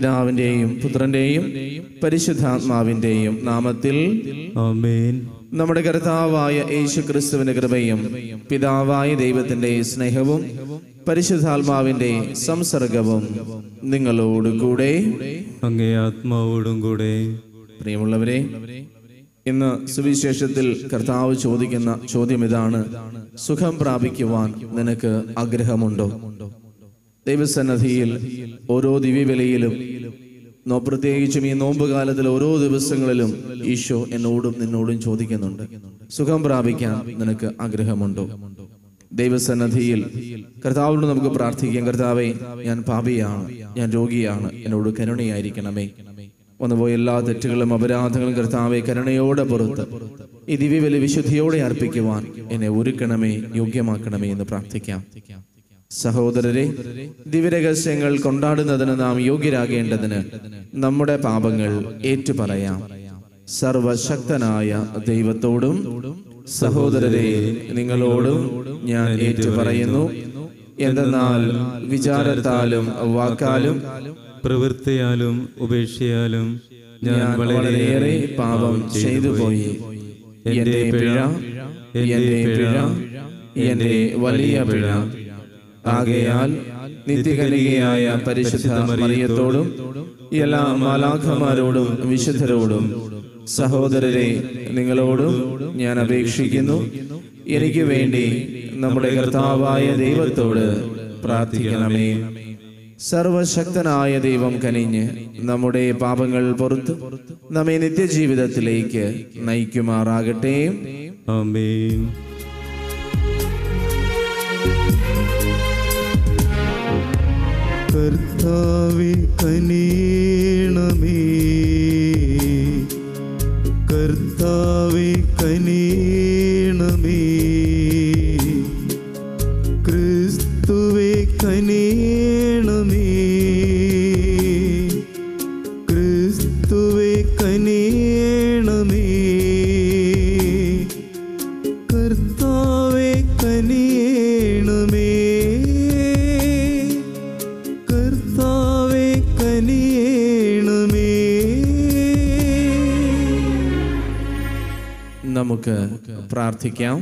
പിതാവിൻ്റെയും പുത്രൻ്റെയും പരിശുദ്ധാത്മാവിൻ്റെയും നാമത്തിൽ ആമേൻ നമ്മുടെ കർത്താവായ യേശു ക്രിസ്തുവിന്റെ കൃപയും പിതാവായ ദൈവത്തിന്റെ സ്നേഹവും പരിശുദ്ധാത്മാവിന്റെ സംസർഗവും നിങ്ങളോട് കൂടെ അങ്ങേ ആത്മാവോടും കൂടെ പ്രിയമുള്ളവരെ ഇന്ന് സുവിശേഷത്തിൽ കർത്താവ് ചോദിക്കുന്ന ചോദ്യം ഇതാണ് സുഖം പ്രാപിക്കുവാൻ നിനക്ക് ആഗ്രഹമുണ്ടോ ദൈവസന്നദ്ധിയിൽ ഓരോ ദിവ്യബലിയിലും നോ പ്രത്യേകിച്ചും ഈ നോമ്പ് കാലത്തിൽ ഓരോ ദിവസങ്ങളിലും ഈശോ എന്നോടും നിന്നോടും ചോദിക്കുന്നുണ്ട് സുഖം പ്രാപിക്കാൻ നിനക്ക് ആഗ്രഹമുണ്ടോ ദൈവസന്നദ്ധിയിൽ കർത്താവിനോട് നമുക്ക് പ്രാർത്ഥിക്കാം കർത്താവെ ഞാൻ പാപിയാണ് ഞാൻ രോഗിയാണ് എന്നോട് കരുണയായിരിക്കണമേ വന്നുപോയ എല്ലാ തെറ്റുകളും അപരാധങ്ങളും കർത്താവെ കരുണയോടെ പുറത്ത് ഈ ദിവ്യബലി വിശുദ്ധിയോടെ അർപ്പിക്കുവാൻ എന്നെ ഒരുക്കണമേ യോഗ്യമാക്കണമേ എന്ന് പ്രാർത്ഥിക്കാം സഹോദരരെ ദിവ്യരഹസ്യങ്ങൾ കൊണ്ടാടുന്നതിന് നാം യോഗ്യരാകേണ്ടതിന് നമ്മുടെ പാപങ്ങൾ ഏറ്റുപറയാം സർവശക്തനായ ദൈവത്തോടും സഹോദരരെ നിങ്ങളോടും ഞാൻ ഏറ്റുപറയുന്നു എന്തെന്നാൽ വിചാരത്താലും വാക്കാലും പ്രവൃത്തിയാലും ഉപേക്ഷയാലും ഞാൻ ഞാൻ വളരെയേറെ പാപം ചെയ്തു പോയി എന്റെ പിഴ എന്റെ പിഴ എന്റെ വലിയ പിഴ ആകയാൽ നിത്യകനികയായ പരിശുദ്ധ മറിയത്തോടും എല്ലാ മാലാഖമാരോടും വിശുദ്ധരോടും സഹോദരരെ നിങ്ങളോടും ഞാൻ അപേക്ഷിക്കുന്നു എനിക്ക് വേണ്ടി നമ്മുടെ കർത്താവായ ദൈവത്തോട് പ്രാർത്ഥിക്കണമേ സർവശക്തനായ ദൈവം കനിഞ്ഞ് നമ്മുടെ പാപങ്ങൾ പുറത്ത് നമ്മെ നിത്യജീവിതത്തിലേക്ക് നയിക്കുമാറാകട്ടെ ആമേൻ കർത്താവെ കനീണമേ കർത്താവെ കനീണമേ ക്രിസ്തുവെ കനീണമേ ക്രിസ്തുവെ കനീണമേ കർത്താവെ കനിയണമേ കർത്താവെ കനിയണമേ നമുക്ക് പ്രാർത്ഥിക്കാം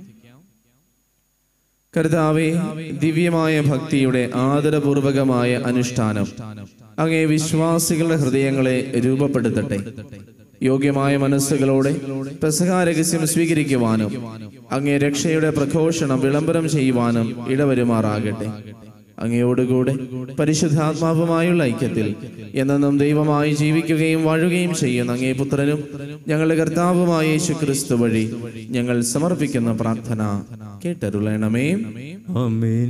കർത്താവെ ദിവ്യമായ ഭക്തിയുടെ ആദരപൂർവകമായ അനുഷ്ഠാനം അങ്ങേ വിശ്വാസികളുടെ ഹൃദയങ്ങളെ രൂപപ്പെടുത്തട്ടെ യോഗ്യമായ മനസ്സുകളോടെ പെസഹാ രഹസ്യം സ്വീകരിക്കുവാനും അങ്ങേ രക്ഷയുടെ പ്രഘോഷണം വിളംബരം ചെയ്യുവാനും ഇടവരുമാറാകട്ടെ അങ്ങയോടുകൂടെ പരിശുദ്ധാത്മാവുമായുള്ള ഐക്യത്തിൽ എന്നെന്നും ദൈവമായി ജീവിക്കുകയും വാഴുകയും ചെയ്യുന്ന അങ്ങേ പുത്രനും ഞങ്ങളുടെ കർത്താവുമായ യേശു ക്രിസ്തു വഴി ഞങ്ങൾ സമർപ്പിക്കുന്ന പ്രാർത്ഥന കേട്ടരുളണമേ ആമേൻ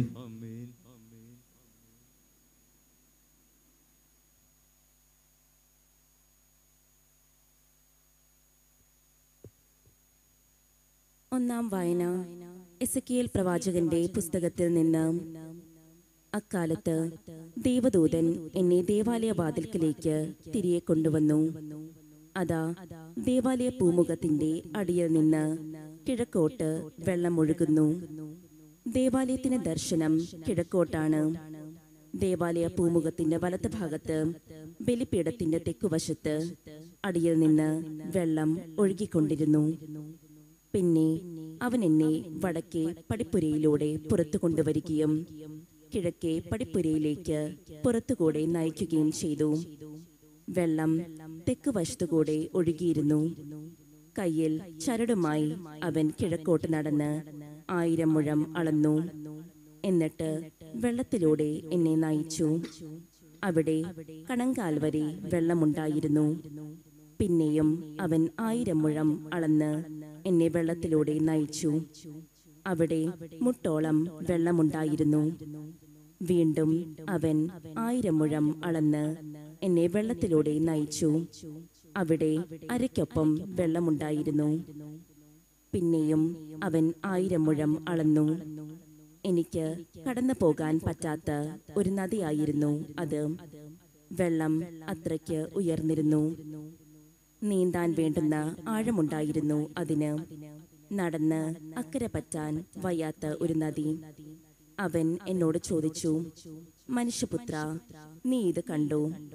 ഒന്നാം വായന എസക്കിയേൽ പ്രവാചകന്റെ പുസ്തകത്തിൽ നിന്ന് അക്കാലത്ത് ദേവദൂതൻ എന്നെ ദേവാലയ വാതിൽക്കലേക്ക് തിരികെ കൊണ്ടുവന്നു അതാ ദേവാലയ പൂമുഖത്തിന്റെ അടിയിൽ നിന്ന് കിഴക്കോട്ട് വെള്ളം ഒഴുകുന്നു ദേവാലയത്തിന് ദർശനം കിഴക്കോട്ടാണ് ദേവാലയ പൂമുഖത്തിന്റെ വലത്ത് ഭാഗത്ത് ബലിപീഠത്തിന്റെ തെക്കുവശത്ത് അടിയിൽ നിന്ന് വെള്ളം ഒഴുകിക്കൊണ്ടിരുന്നു പിന്നെ അവൻ എന്നെ വടക്കേ പടിപ്പുരയിലൂടെ പുറത്തു കൊണ്ടുവരികയും കിഴക്കേ പടിപ്പുരയിലേക്ക് പുറത്തുകൂടെ നയിക്കുകയും ചെയ്തു വെള്ളം തെക്ക് വശത്തുകൂടെ ഒഴുകിയിരുന്നു കയ്യിൽ ചരടുമായി അവൻ കിഴക്കോട്ട് നടന്ന് ആയിരം മുഴം അളന്നു എന്നിട്ട് വെള്ളത്തിലൂടെ എന്നെ നയിച്ചു അവിടെ കണങ്കാൽ വരെ വെള്ളമുണ്ടായിരുന്നു പിന്നെയും അവൻ ആയിരം മുഴം അളന്ന് എന്നെ വെള്ളത്തിലൂടെ നയിച്ചു അവിടെ മുട്ടോളം വെള്ളമുണ്ടായിരുന്നു വീണ്ടും അവൻ ആയിരം മുഴം അളന്ന് എന്നെ വെള്ളത്തിലൂടെ നയിച്ചു അവിടെ അരയ്ക്കൊപ്പം വെള്ളമുണ്ടായിരുന്നു പിന്നെയും അവൻ ആയിരം മുഴം അളന്നു എനിക്ക് കടന്നു പോകാൻ പറ്റാത്ത ഒരു നദിയായിരുന്നു അത് വെള്ളം അത്രയ്ക്ക് ഉയർന്നിരുന്നു നീന്താൻ വേണ്ടുന്ന ആഴമുണ്ടായിരുന്നു അതിന് നടന്ന് അക്കരെ പറ്റാൻ വയ്യാത്ത ഒരു നദി അവൻ എന്നോട് ചോദിച്ചു മനുഷ്യപുത്ര നീ ഇത് കണ്ടു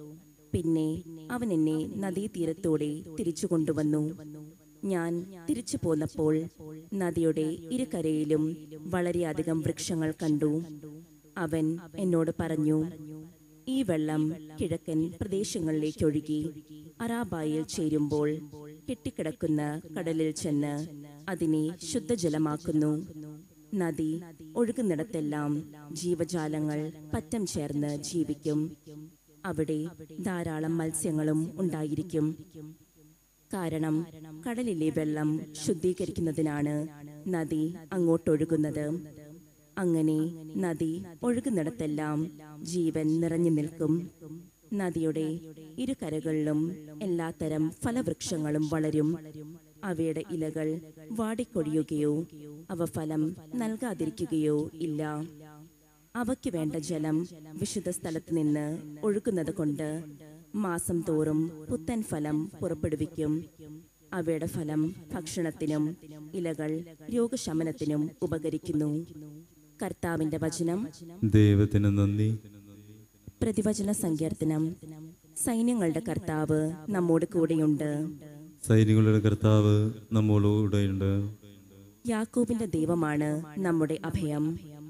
പിന്നെ അവൻ എന്നെ നദീതീരത്തോടെ തിരിച്ചു കൊണ്ടുവന്നു ഞാൻ തിരിച്ചു പോന്നപ്പോൾ നദിയുടെ ഇരുകരയിലും വളരെയധികം വൃക്ഷങ്ങൾ കണ്ടു അവൻ എന്നോട് പറഞ്ഞു ഈ വെള്ളം കിഴക്കൻ പ്രദേശങ്ങളിലേക്ക് ഒഴുകി അറാബായിൽ ചേരുമ്പോൾ കെട്ടിക്കിടക്കുന്ന കടലിൽ ചെന്ന് അതിനെ ശുദ്ധജലമാക്കുന്നു നദി ഒഴുകുന്നിടത്തെല്ലാം ജീവജാലങ്ങൾ പറ്റം ചേർന്ന് ജീവിക്കും അവിടെ ധാരാളം മത്സ്യങ്ങളും ഉണ്ടായിരിക്കും കാരണം കടലിലെ വെള്ളം ശുദ്ധീകരിക്കുന്നതിനാണ് നദി അങ്ങോട്ടൊഴുകുന്നത് അങ്ങനെ നദി ഒഴുകുന്നിടത്തെല്ലാം ജീവൻ നിറഞ്ഞു നിൽക്കും നദിയുടെ ഇരുകരകളിലും എല്ലാത്തരം ഫലവൃക്ഷങ്ങളും വളരും അവയുടെ ഇലകൾ വാടിക്കൊഴിയുകയോ അവ ഫലം നൽകാതിരിക്കുകയോ ഇല്ല അവയ്ക്ക് വേണ്ട ജലം വിശുദ്ധ സ്ഥലത്ത് നിന്ന് ഒഴുകുന്നത് കൊണ്ട് മാസം തോറും പുത്തൻ ഫലം പുറപ്പെടുവിക്കും അവയുടെ ഫലം ഭക്ഷണത്തിനും ഇലകൾ രോഗശമനത്തിനും ഉപകരിക്കുന്നു കർത്താവിന്റെ വചനം ദൈവത്തിന് നന്ദി പ്രതിവചന സങ്കീർത്തനം സൈന്യങ്ങളുടെ കർത്താവ് നമ്മോട് കൂടെയുണ്ട് സൈനികളുടെ കർത്താവ് നമ്മോടുകൂടെയുണ്ട് യാക്കോബിന്റെ ദൈവമാണ് നമ്മുടെ അഭയം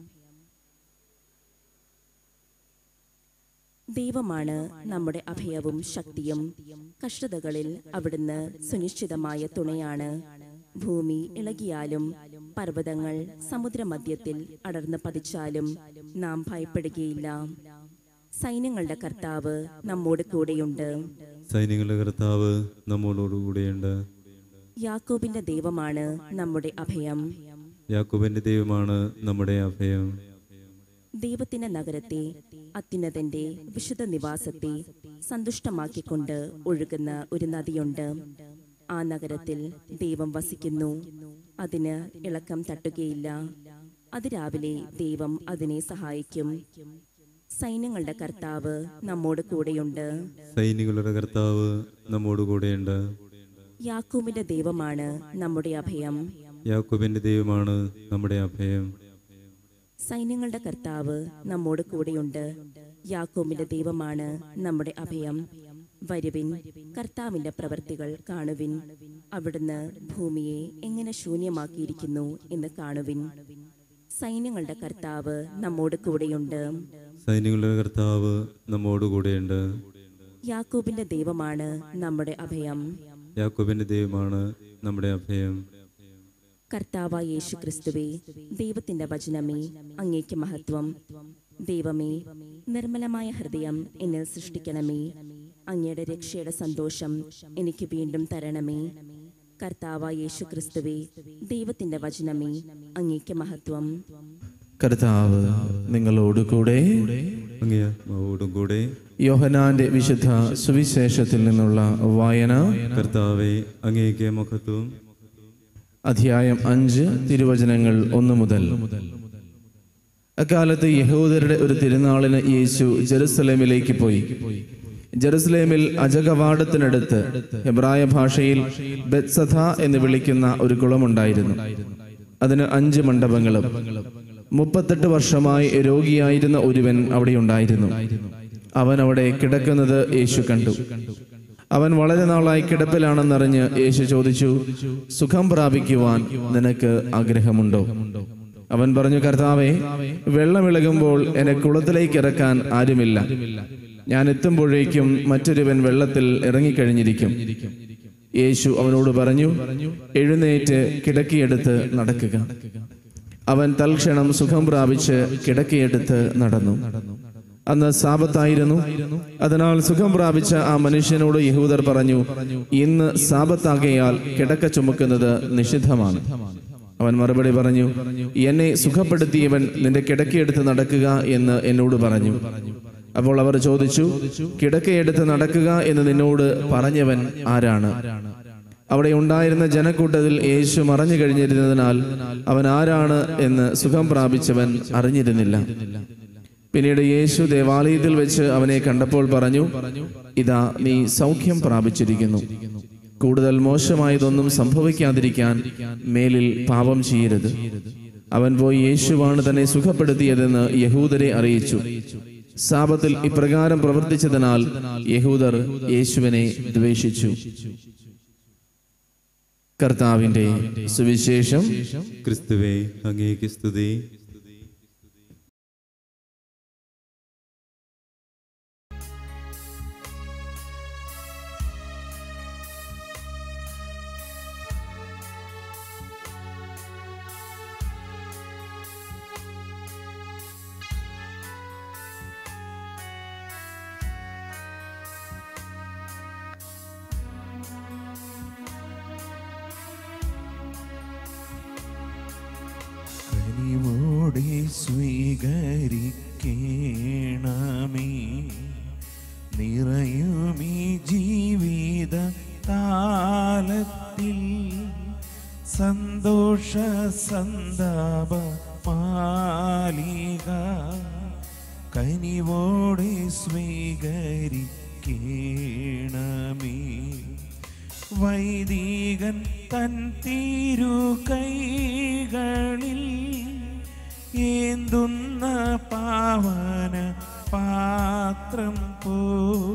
ദൈവമാണ് നമ്മുടെ അഭയവും ശക്തിയും കഷ്ടതകളിൽ അവിടുന്ന് സുനിശ്ചിതമായ തുണയാണ് ഭൂമി ഇളകിയാലും പർവ്വതങ്ങൾ സമുദ്രമധ്യത്തിൽ അടർന്ന് പതിച്ചാലും നാം ഭയപ്പെടുകയില്ല സൈന്യങ്ങളുടെ കർത്താവ് നമ്മോട് കൂടെയുണ്ട് സൈനികളുടെ കർത്താവ് നമ്മോടുകൂടെയുണ്ട് യാക്കോബിന്റെ ദൈവമാണ് നമ്മുടെ അഭയം യാക്കോബിന്റെ ദൈവമാണ് നമ്മുടെ അഭയം ദൈവത്തിന്റെ നഗരത്തെ അത്യുന്നതന്റെ വിശുദ്ധ നിവാസത്തെ സന്തുഷ്ടമാക്കിക്കൊണ്ട് ഒഴുകുന്ന ഒരു നദിയുണ്ട് ആ നഗരത്തിൽ ദൈവം വസിക്കുന്നു അതിന് ഇളക്കം തട്ടുകയില്ല അതിരാവിലെ ദൈവം അതിനെ സഹായിക്കും സൈന്യങ്ങളുടെ കർത്താവ് നമ്മോട് കൂടെയുണ്ട് സൈനികളുടെ കർത്താവ് നമ്മോടുകൂടെയുണ്ട് യാക്കൂബിന്റെ ദൈവമാണ് നമ്മുടെ അഭയം യാക്കോബിന്റെ ദൈവമാണ് നമ്മുടെ അഭയം സൈന്യങ്ങളുടെ കർത്താവ് നമ്മോട് കൂടെയുണ്ട് യാക്കോബിന്റെ ദൈവമാണ് നമ്മുടെ അഭയം വരുവിൻ കർത്താവിന്റെ പ്രവർത്തികൾ കാണുവിൻ അവിടുന്ന് ഭൂമിയെ എങ്ങനെ ശൂന്യമാക്കിയിരിക്കുന്നു എന്ന് കാണുവിൻ സൈന്യങ്ങളുടെ കർത്താവ് നമ്മോട് കൂടെയുണ്ട് സൈനികളുടെ കർത്താവ് നമ്മോടുകൂടെയുണ്ട് യാക്കോബിന്റെ ദൈവമാണ് നമ്മുടെ അഭയം യാക്കോബിന്റെ ദൈവമാണ് നമ്മുടെ അഭയം കർത്താവായ യേശു ക്രിസ്തുവേ ദൈവത്തിന്റെ വചനമേ അങ്ങേക്ക് മഹത്വം ദൈവമേ നിർമ്മലമായ ഹൃദയം എന്നിൽ സൃഷ്ടിക്കണമേ അങ്ങയുടെ രക്ഷയുടെ സന്തോഷം എനിക്ക് വീണ്ടും തരണമേ കർത്താവായ യേശു ക്രിസ്തുവേ ദൈവത്തിന്റെ വചനമേ അങ്ങേക്ക് മഹത്വം കർത്താവ് നിങ്ങളോട് കൂടെ അങ്ങയ മാവോടും കൂടെ യോഹനാന്റെ വിശുദ്ധ സുവിശേഷത്തിൽ നിന്നുള്ള വായന കർത്താവെ അങ്ങേക്ക് മഹത്വം അധ്യായം അഞ്ച് തിരുവചനങ്ങൾ ഒന്ന് മുതൽ അക്കാലത്ത് യഹൂദരുടെ ഒരു തിരുനാളിന് യേശു ജെറുസലേമിലേക്ക് പോയി ജെറുസലേമിൽ അജകവാടത്തിനടുത്ത് ഹെബ്രായ ഭാഷയിൽ ബെത്സഥ എന്ന് വിളിക്കുന്ന ഒരു കുളമുണ്ടായിരുന്നു അതിന് അഞ്ച് മണ്ഡപങ്ങളും മുപ്പത്തെട്ട് വർഷമായി രോഗിയായിരുന്ന ഒരുവൻ അവിടെ ഉണ്ടായിരുന്നു അവൻ അവിടെ കിടക്കുന്നത് യേശു കണ്ടു അവൻ വളരെ നാളായി കിടപ്പിലാണെന്നറിഞ്ഞ് യേശു ചോദിച്ചു സുഖം പ്രാപിക്കുവാൻ നിനക്ക് ആഗ്രഹമുണ്ടോ അവൻ പറഞ്ഞു കർത്താവെ വെള്ളമിളകുമ്പോൾ എന്നെ കുളത്തിലേക്ക് ഇറക്കാൻ ആരുമില്ല ഞാൻ എത്തുമ്പോഴേക്കും മറ്റൊരുവൻ വെള്ളത്തിൽ ഇറങ്ങിക്കഴിഞ്ഞിരിക്കും യേശു അവനോട് പറഞ്ഞു എഴുന്നേറ്റ് കിടക്കിയെടുത്ത് നടക്കുക അവൻ തൽക്ഷണം സുഖം പ്രാപിച്ച് കിടക്കിയെടുത്ത് നടന്നു അന്ന് സാപത്തായിരുന്നു അതിനാൽ സുഖം പ്രാപിച്ച ആ മനുഷ്യനോട് യഹൂദർ പറഞ്ഞു ഇന്ന് സാപത്താകയാൽ കിടക്ക ചുമക്കുന്നത് നിഷിദ്ധമാണ് അവൻ മറുപടി പറഞ്ഞു എന്നെ സുഖപ്പെടുത്തിയവൻ നിന്റെ കിടക്കയെടുത്ത് നടക്കുക എന്ന് എന്നോട് പറഞ്ഞു അപ്പോൾ അവർ ചോദിച്ചു കിടക്കയെടുത്ത് നടക്കുക എന്ന് നിന്നോട് പറഞ്ഞവൻ ആരാണ് അവിടെ ഉണ്ടായിരുന്ന ജനക്കൂട്ടത്തിൽ യേശു മറഞ്ഞു കഴിഞ്ഞിരുന്നതിനാൽ അവൻ ആരാണ് എന്ന് സുഖം പ്രാപിച്ചവൻ അറിഞ്ഞിരുന്നില്ല പിന്നീട് യേശു ദേവാലയത്തിൽ വെച്ച് അവനെ കണ്ടപ്പോൾ പറഞ്ഞു ഇതാ നീ സൗഖ്യം പ്രാപിച്ചിരിക്കുന്നു കൂടുതൽ മോശമായതൊന്നും സംഭവിക്കാതിരിക്കാൻ മേലിൽ പാപം ചെയ്യരുത് അവൻ പോയി യേശുവാണ് തന്നെ സുഖപ്പെടുത്തിയതെന്ന് യഹൂദരെ അറിയിച്ചു സാപത്തിൽ ഇപ്രകാരം പ്രവർത്തിച്ചതിനാൽ യഹൂദർ യേശുവിനെ ദ്വേഷിച്ചു കർത്താവിന്റെ സുവിശേഷം ക്രിസ്തുവേ അങ്ങേക്ക് സ്തുതി കനിവോടെ സ്വീകരിക്കണമേ നിറയുമീ ജീവിത താലത്തിൽ സന്തോഷ സന്താപ മാലിക കനിവോടെ സ്വീകരിക്കണമേ വൈദികൻ തൻ തീരു കൈകളിൽ ഏന്തുന്ന പാവന പാത്രം പോൽ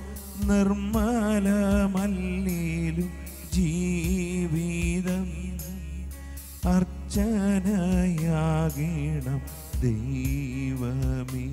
നിർമ്മലമല്ലേലും ജീവിതം അർച്ചനയാകണം ദൈവമേ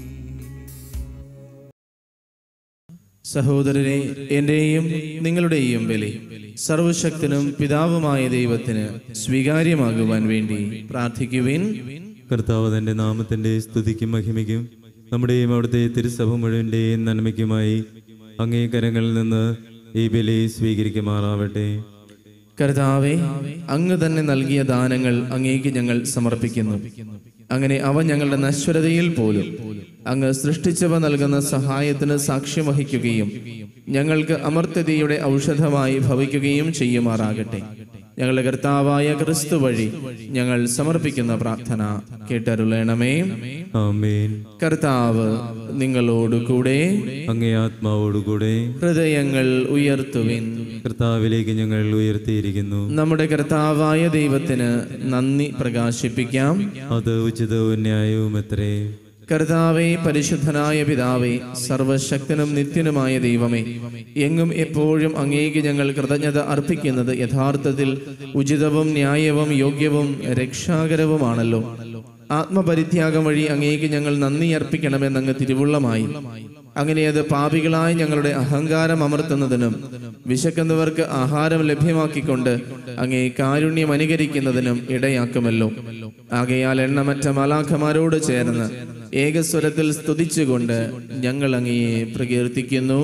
സഹോദരരെ എന്റെയും നിങ്ങളുടെയും ബലി സർവശക്തനും പിതാവുമായ ദൈവത്തിന് സ്വീകാര്യമാകുവാൻ വേണ്ടി പ്രാർത്ഥിക്കുവിൻ കർത്താവ് തന്റെ നാമത്തിന്റെ സ്തുതിക്കും മഹിമയ്ക്കും നമ്മുടെയും അവിടുത്തെ തിരുസഭ മുഴുവൻ്റെയും നന്മയ്ക്കുമായി അങ്ങേ കരങ്ങളിൽ നിന്ന് ഈ ബലി സ്വീകരിക്കുമാറാവട്ടെ കർത്താവെ അങ്ങ് തന്നെ നൽകിയ ദാനങ്ങൾ അങ്ങേക്ക് ഞങ്ങൾ സമർപ്പിക്കുന്നു അങ്ങനെ അവ ഞങ്ങളുടെ നശ്വരതയിൽ പോലും അങ്ങ് സൃഷ്ടിച്ചവ നൽകുന്ന സഹായത്തിന് സാക്ഷ്യം വഹിക്കുകയും ഞങ്ങൾക്ക് അമർത്യതയുടെ ഔഷധമായി ഭവിക്കുകയും ചെയ്യുമാറാകട്ടെ ഞങ്ങളുടെ കർത്താവായ ക്രിസ്തു വഴി ഞങ്ങൾ സമർപ്പിക്കുന്ന പ്രാർത്ഥന കേട്ടരുളണമേ ആമേൻ കർത്താവ് നിങ്ങളോട് കൂടെ അങ്ങേ ആത്മാവോടുകൂടെ ഹൃദയങ്ങൾ ഉയർത്തുവിൻ കർത്താവിലേക്ക് ഞങ്ങൾ ഉയർത്തിയിരിക്കുന്നു നമ്മുടെ കർത്താവായ ദൈവത്തിന് നന്ദി പ്രകാശിപ്പിക്കാം അത് ഉചിതവും ന്യായവും എത്രേ കർത്താവെ പരിശുദ്ധനായ പിതാവേ സർവശക്തനും നിത്യനുമായ ദൈവമേ എങ്ങും എപ്പോഴും അങ്ങേക്ക് ഞങ്ങൾ കൃതജ്ഞത അർപ്പിക്കുന്നത് യഥാർത്ഥത്തിൽ ഉചിതവും ന്യായവും യോഗ്യവും രക്ഷാകരവുമാണല്ലോ ആത്മപരിത്യാഗം വഴി അങ്ങേക്ക് ഞങ്ങൾ നന്ദി അർപ്പിക്കണമെന്ന് അങ്ങ് തിരുവുള്ളമായി അങ്ങനെ അത് പാപികളായ ഞങ്ങളുടെ അഹങ്കാരം അമർത്തുന്നതിനും വിശക്കുന്നവർക്ക് ആഹാരം ലഭ്യമാക്കിക്കൊണ്ട് അങ്ങേ കാരുണ്യം അനുകരിക്കുന്നതിനും ഇടയാക്കുമല്ലോ ആകയാൽ എണ്ണമറ്റ മലാഖമാരോട് ചേർന്ന് ഏകസ്വരത്തിൽ സ്തുതിച്ചുകൊണ്ട് ഞങ്ങൾ അങ്ങയെ പ്രകീർത്തിക്കുന്നു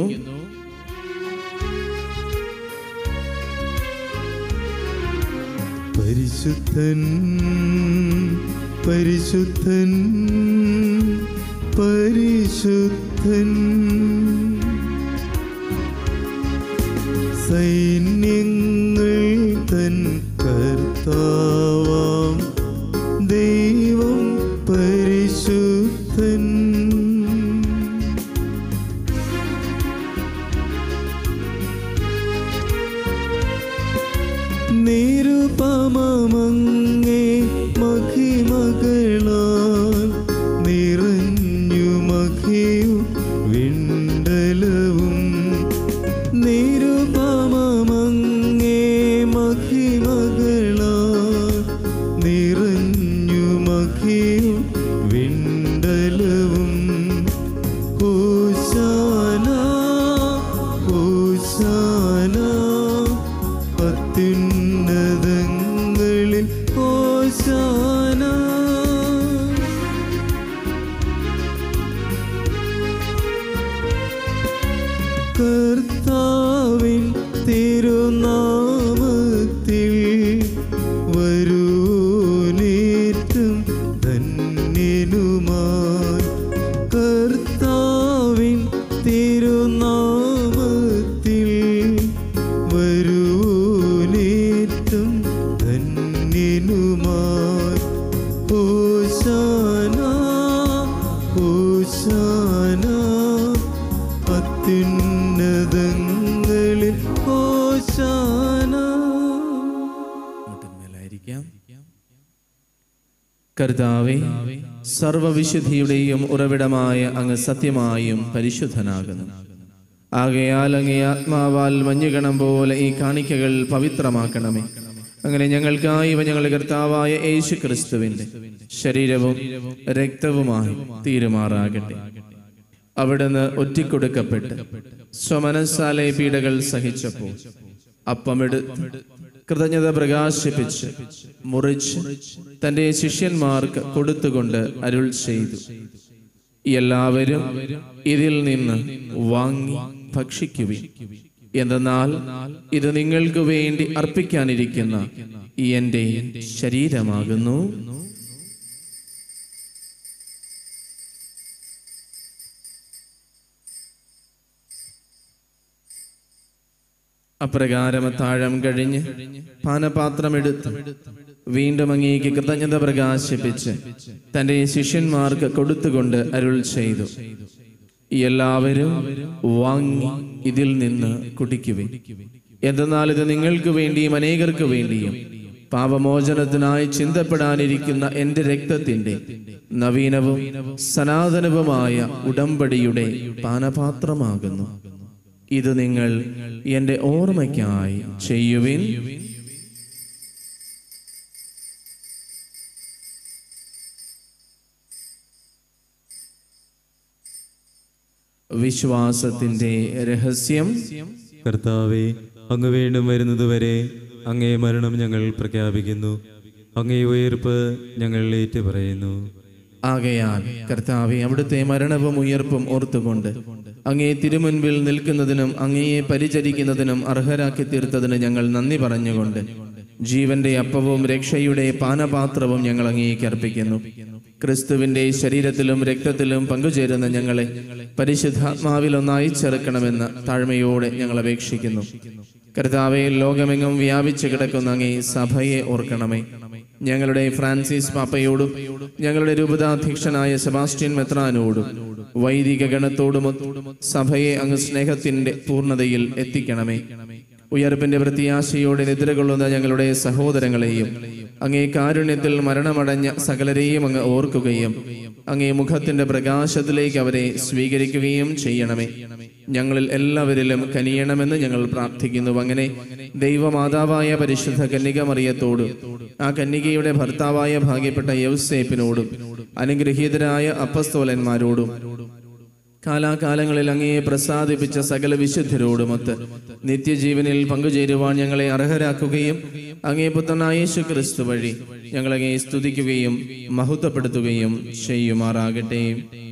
പരിശുദ്ധൻ പരിശുദ്ധൻ പരിശുദ്ധൻ സൈന്യങ്ങൾ തൻ കർത്താവാം ദൈവം പരിശുദ്ധൻ നിരുപമങ്ങേ മഹിമകളാൽ നിറഞ്ഞു മഹിയും വിണ്ടലവും നിരുപമങ്ങേ മഹിമകളാൽ നിറഞ്ഞു മഹിയും വിണ്ടലവും ഹോശാന ഹോശാന അത്യുന്നതങ്ങളിൽ ഹോശാന കർത്താവിൻ തിരുനാമത്തിൽ വരൂനേറ്റം ധന്യനുമായി കർത്താവിൻ തിരുനാമത്തിൽ വരൂനേറ്റം ധന്യനുമായി ഹോശാന ഹോശാന അത്യുന്നതങ്ങളിൽ ഹോശാന കർത്താവെ സർവവിശുദ്ധിയുടെയും ഉറവിടമായ അങ്ങ് സത്യമായും പരിശുദ്ധനാകുന്നു ആകയാൽ അങ്ങേ ആത്മാവാൽ മഞ്ഞുകണം പോലെ ഈ കാണിക്കകൾ പവിത്രമാക്കണമേ അങ്ങനെ ഞങ്ങൾക്കായി ഇവ ഞങ്ങളുടെ കർത്താവായ യേശു ക്രിസ്തുവിന്റെ ശരീരവും രക്തവുമായി തീരുമാറാകട്ടെ അവിടുന്ന് ഒറ്റിക്കൊടുക്കപ്പെട്ട് സ്വമനസാലെ പീഡകൾ സഹിച്ചപ്പോൾ അപ്പമെടുത്ത് കൃതജ്ഞത പ്രകാശിപ്പിച്ച് മുറിച്ച് തന്റെ ശിഷ്യന്മാർക്ക് കൊടുത്തുകൊണ്ട് അരുൾ ചെയ്തു എല്ലാവരും ഇതിൽ നിന്ന് വാങ്ങി ഭക്ഷിക്കുവിൻ എന്തെന്നാൽ ഇത് നിങ്ങൾക്ക് വേണ്ടി അർപ്പിക്കാനിരിക്കുന്ന എന്റെ ശരീരമാകുന്നു അപ്രകാരം താഴം കഴിഞ്ഞ് പാനപാത്രമെടുത്ത് വീണ്ടും അങ്ങേക്ക് കൃതജ്ഞത പ്രകാശിപ്പിച്ച് തന്റെ ശിഷ്യന്മാർക്ക് കൊടുത്തുകൊണ്ട് അരുൾ ചെയ്തു എല്ലാവരും വാങ്ങി ഇതിൽ നിന്ന് കുടിക്കുവിൻ എന്തെന്നാൽ ഇത് നിങ്ങൾക്ക് വേണ്ടിയും അനേകർക്ക് വേണ്ടിയും പാപമോചനത്തിനായി ചിന്തപ്പെടാനിരിക്കുന്ന എന്റെ രക്തത്തിന്റെ നവീനവും സനാതനവുമായ ഉടമ്പടിയുടെ പാനപാത്രമാകുന്നു ഇത് നിങ്ങൾ എന്റെ ഓർമ്മയ്ക്കായി ചെയ്യുവിൻ വിശ്വാസത്തിന്റെ രഹസ്യം കർത്താവെ അങ്ങ് വീണ്ടും വരുന്നതുവരെ അങ്ങേ മരണം ഞങ്ങൾ പ്രഖ്യാപിക്കുന്നു അങ്ങേ ഉയർപ്പ് ഞങ്ങൾ ഏറ്റുപറയുന്നു ആകയാൽ കർത്താവെ അവിടുത്തെ മരണവും ഉയർപ്പും ഓർത്തുകൊണ്ട് അങ്ങേ തിരുമുൻപിൽ നിൽക്കുന്നതിനും അങ്ങയെ പരിചരിക്കുന്നതിനും അർഹരാക്കി തീർത്തതിന് ഞങ്ങൾ നന്ദി പറഞ്ഞുകൊണ്ട് ജീവന്റെ അപ്പവും രക്ഷയുടെ പാനപാത്രവും ഞങ്ങൾ അങ്ങേക്ക് അർപ്പിക്കുന്നു ക്രിസ്തുവിന്റെ ശരീരത്തിലും രക്തത്തിലും പങ്കുചേരുന്ന ഞങ്ങളെ പരിശുദ്ധാത്മാവിൽ ഒന്നായി ചേർക്കണമെന്ന് താഴ്മയോടെ ഞങ്ങൾ അപേക്ഷിക്കുന്നു കർത്താവെ ലോകമെങ്ങും വ്യാപിച്ചു കിടക്കുന്ന അങ്ങേ സഭയെ ഓർക്കണമേ ഞങ്ങളുടെ ഫ്രാൻസിസ് പാപ്പയോടും ഞങ്ങളുടെ രൂപതാധ്യക്ഷനായ സെബാസ്റ്റ്യൻ മെത്രാനോടും വൈദിക ഗണത്തോടുമൊത്ത് സഭയെ അങ്ങ് സ്നേഹത്തിന്റെ പൂർണ്ണതയിൽ എത്തിക്കണമേ ഉയർപ്പിന്റെ പ്രത്യാശയോടെ നിദ്രകൊള്ളുന്ന ഞങ്ങളുടെ സഹോദരങ്ങളെയും അങ്ങേ കാരുണ്യത്തിൽ മരണമടഞ്ഞ സകലരെയും അങ്ങ് ഓർക്കുകയും അങ്ങേ മുഖത്തിന്റെ പ്രകാശത്തിലേക്ക് അവരെ സ്വീകരിക്കുകയും ചെയ്യണമേ ഞങ്ങളിൽ എല്ലാവരിലും കനിയണമെന്ന് ഞങ്ങൾ പ്രാർത്ഥിക്കുന്നു അങ്ങനെ ദൈവമാതാവായ പരിശുദ്ധ കന്യക മറിയത്തോടും ആ കന്യകയുടെ ഭർത്താവായ ഭാഗ്യപ്പെട്ട യൗസേപ്പിനോടും അനുഗ്രഹീതരായ അപ്പസ്തോലന്മാരോടും കാലാകാലങ്ങളിൽ അങ്ങയെ പ്രസാദിപ്പിച്ച സകല വിശുദ്ധരോടുമൊത്ത് നിത്യജീവനിൽ പങ്കുചേരുവാൻ ഞങ്ങളെ അർഹരാക്കുകയും അങ്ങേ പുത്രനായ യേശു ക്രിസ്തു വഴി ഞങ്ങളങ്ങയെ സ്തുതിക്കുകയും മഹത്വപ്പെടുത്തുകയും ചെയ്യുമാറാകട്ടെ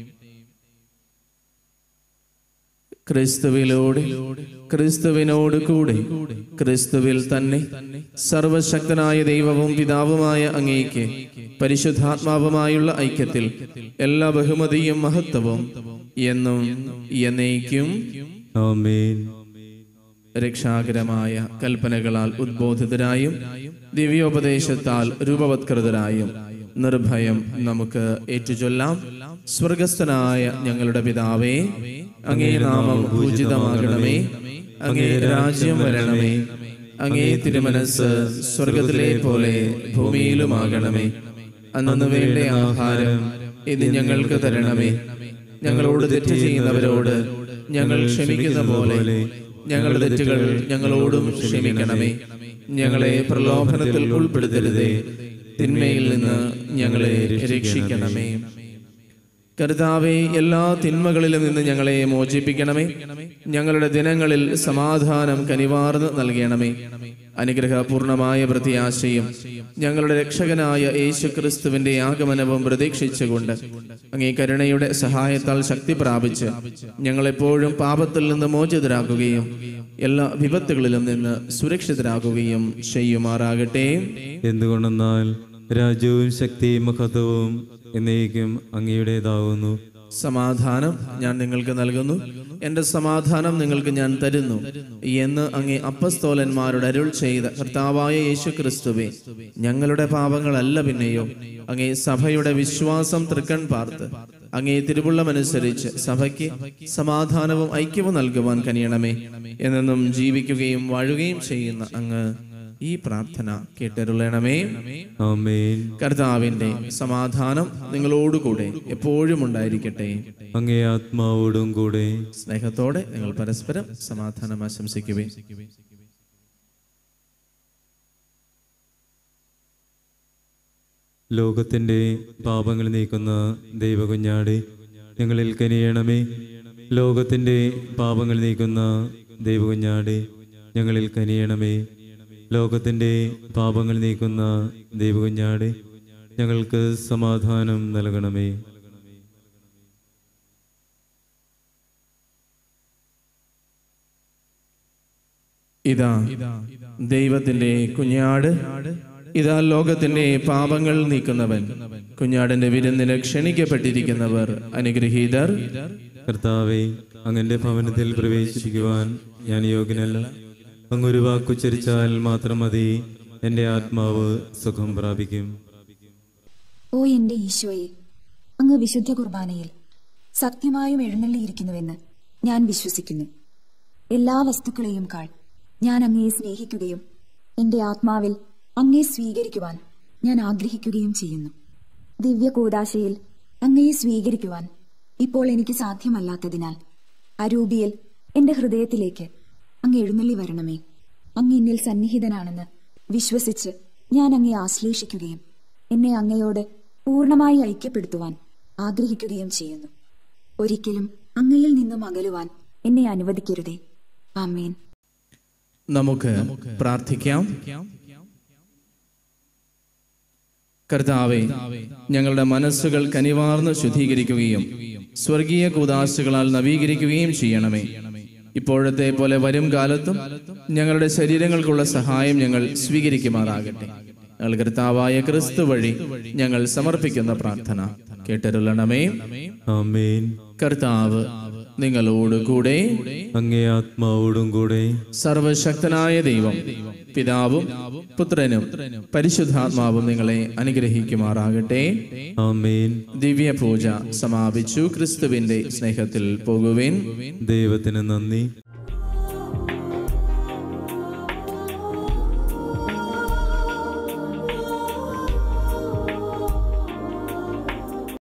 ക്രിസ്തുവിലൂടെ ക്രിസ്തുവിനോട് കൂടെ ക്രിസ്തുവിൽ തന്നെ സർവശക്തനായ ദൈവവും പിതാവുമായ അങ്ങേക്ക് പരിശുദ്ധാത്മാവുമായുള്ള ഐക്യത്തിൽ എല്ലാ ബഹുമതിയും മഹത്വവും എന്നും എന്നേക്കും ആമേൻ രക്ഷാകരമായ കൽപ്പനകളാൽ ഉദ്ബോധിതരായും ദിവ്യോപദേശത്താൽ രൂപവത്കൃതരായും നിർഭയം നമുക്ക് ഏറ്റുചൊല്ലാം സ്വർഗസ്ഥനായ ഞങ്ങളുടെ പിതാവേ അങ്ങേ നാമം പൂജിതമാകണമേ അങ്ങേ രാജ്യം വരണമേ അങ്ങേ തിരുമനസ് സ്വർഗത്തിലെ പോലെ ഭൂമിയിലുമാകണമേ അന്നു വേണ്ട ആഹാരം ഇത് ഞങ്ങൾക്ക് തരണമേ ഞങ്ങളോട് തെറ്റ് ചെയ്യുന്നവരോട് ഞങ്ങൾ ക്ഷമിക്കുന്ന പോലെ ഞങ്ങളുടെ തെറ്റുകൾ ഞങ്ങളോടും ക്ഷമിക്കണമേ ഞങ്ങളെ പ്രലോഭനത്തിൽ ഉൾപ്പെടുത്തരുതേ തിന്മയിൽ നിന്ന് ഞങ്ങളെ രക്ഷിക്കണമേ കർത്താവെ എല്ലാ തിന്മകളിലും നിന്ന് ഞങ്ങളെ മോചിപ്പിക്കണമേ ഞങ്ങളുടെ ദിനങ്ങളിൽ സമാധാനം കനിവാർന്ന് നൽകണമേ അനുഗ്രഹപൂർണമായ പ്രത്യാശയും ഞങ്ങളുടെ രക്ഷകനായ യേശു ക്രിസ്തുവിന്റെ ആഗമനവും പ്രതീക്ഷിച്ചുകൊണ്ട് അങ്ങേ കരുണയുടെ സഹായത്താൽ ശക്തി പ്രാപിച്ച് ഞങ്ങളെപ്പോഴും പാപത്തിൽ നിന്ന് മോചിതരാക്കുകയും എല്ലാ വിപത്തുകളിലും നിന്ന് സുരക്ഷിതരാകുകയും ചെയ്യുമാറാകട്ടെ എന്തുകൊണ്ടെന്നാൽ രാജ്യവും ശക്തിയും മഹത്വവും എന്നേക്കും അങ്ങയുടേതാവുന്നു സമാധാനം ഞാൻ നിങ്ങൾക്ക് നൽകുന്നു എന്റെ സമാധാനം നിങ്ങൾക്ക് ഞാൻ തരുന്നു എന്ന് അങ്ങേ അപ്പസ്തോലന്മാരുടെ അരുൾ ചെയ്ത കർത്താവായ യേശു ക്രിസ്തുവെ ഞങ്ങളുടെ പാപങ്ങളല്ല പിന്നെയോ അങ്ങേ സഭയുടെ വിശ്വാസം തൃക്കൺ പാർത്ത് അങ്ങേ തിരുവുള്ളമനുസരിച്ച് സഭയ്ക്ക് സമാധാനവും ഐക്യവും നൽകുവാൻ കനിയണമേ എന്നെന്നും ജീവിക്കുകയും വാഴുകയും ചെയ്യുന്ന അങ്ങ് ഈ പ്രാർത്ഥന കേട്ടരുളണമേ ആമേൻ കർത്താവിന്റെ സമാധാനം നിങ്ങളോടുകൂടെ എപ്പോഴും ഉണ്ടായിരിക്കട്ടെ അങ്ങേ ആത്മാവോടും കൂടെ സ്നേഹത്തോടെ നിങ്ങൾ പരസ്പരം സമാധാനം ആശംസിക്കുവേ ലോകത്തിന്റെ പാപങ്ങൾ നീക്കുന്ന ദൈവകുഞ്ഞാടെ ഞങ്ങളിൽ കനിയണമേ ലോകത്തിന്റെ പാപങ്ങൾ നീക്കുന്ന ദൈവകുഞ്ഞാടെ ഞങ്ങളിൽ കനിയണമേ ലോകത്തിന്റെ പാപങ്ങൾ നീക്കുന്ന ദൈവകുഞ്ഞാടെ ഞങ്ങൾക്ക് സമാധാനം നൽകണമേ ഇതാ ദൈവത്തിന്റെ കുഞ്ഞാട് ഇതാ ലോകത്തിന്റെ പാപങ്ങൾ നീക്കുന്നവൻ കുഞ്ഞാടിന്റെ വിരുന്നിന് ക്ഷണിക്കപ്പെട്ടിരിക്കുന്നവർ അനുഗ്രഹീതർ കർത്താവെ അങ്ങന്റെ ഭവനത്തിൽ പ്രവേശിപ്പിക്കുവാൻ ഞാൻ യോഗ്യനല്ല അങ്ങൊരു വാക്കുച്ചരിച്ചാൽ മാത്രം മതി എൻ്റെ ആത്മാവ് സുഖം പ്രാപിക്കും ഓ എന്റെ ഈശോയെ അങ്ങ് വിശുദ്ധ കുർബാനയിൽ സത്യമായും എഴുന്നള്ളിയിരിക്കുന്നുവെന്ന് ഞാൻ വിശ്വസിക്കുന്നു എല്ലാ വസ്തുക്കളെയും കാൾ ഞാൻ അങ്ങയെ സ്നേഹിക്കുകയും എന്റെ ആത്മാവിൽ അങ്ങയെ സ്വീകരിക്കുവാൻ ഞാൻ ആഗ്രഹിക്കുകയും ചെയ്യുന്നു ദിവ്യ കൂടാശയിൽ അങ്ങയെ സ്വീകരിക്കുവാൻ ഇപ്പോൾ എനിക്ക് സാധ്യമല്ലാത്തതിനാൽ അരൂപിയിൽ എന്റെ ഹൃദയത്തിലേക്ക് അങ്ങ് എഴുന്നള്ളി വരണമേ അങ്ങ് എന്നിൽ സന്നിഹിതനാണെന്ന് വിശ്വസിച്ച് ഞാൻ അങ്ങയെ ആശ്ലേഷിക്കുകയും എന്നെ അങ്ങയോട് പൂർണ്ണമായി ഐക്യപ്പെടുത്തുവാൻ ആഗ്രഹിക്കുകയും ചെയ്യുന്നു ഒരിക്കലും അങ്ങയിൽ നിന്നും അകലുവാൻ എന്നെ അനുവദിക്കരുതേ ആമേൻ നമുക്ക് പ്രാർത്ഥിക്കാം കർത്താവെ ഞങ്ങളുടെ മനസ്സുകൾ കനിവാർന്ന് ശുദ്ധീകരിക്കുകയും സ്വർഗീയ കൂതാശകളാൽ നവീകരിക്കുകയും ചെയ്യണമേ ഇപ്പോഴത്തെ പോലെ വരും കാലത്തും ഞങ്ങളുടെ ശരീരങ്ങൾക്കുള്ള സഹായം ഞങ്ങൾ സ്വീകരിക്കുമാറാകട്ടെ ഞങ്ങൾ കർത്താവായ ക്രിസ്തു വഴി ഞങ്ങൾ സമർപ്പിക്കുന്ന പ്രാർത്ഥന കേട്ടരുളണമേ ആമേൻ കർത്താവ് നിങ്ങളോട് കൂടെ അങ്ങേ ആത്മാവോടും കൂടെ സർവശക്തനായ ദൈവം പിതാവും പുത്രനും പരിശുദ്ധാത്മാവും നിങ്ങളെ അനുഗ്രഹിക്കുമാറാകട്ടെ ആമേൻ ദിവ്യ പൂജ സമാപിച്ചു ക്രിസ്തുവിന്റെ സ്നേഹത്തിൽ പോകുവേൻ ദൈവത്തിന് നന്ദി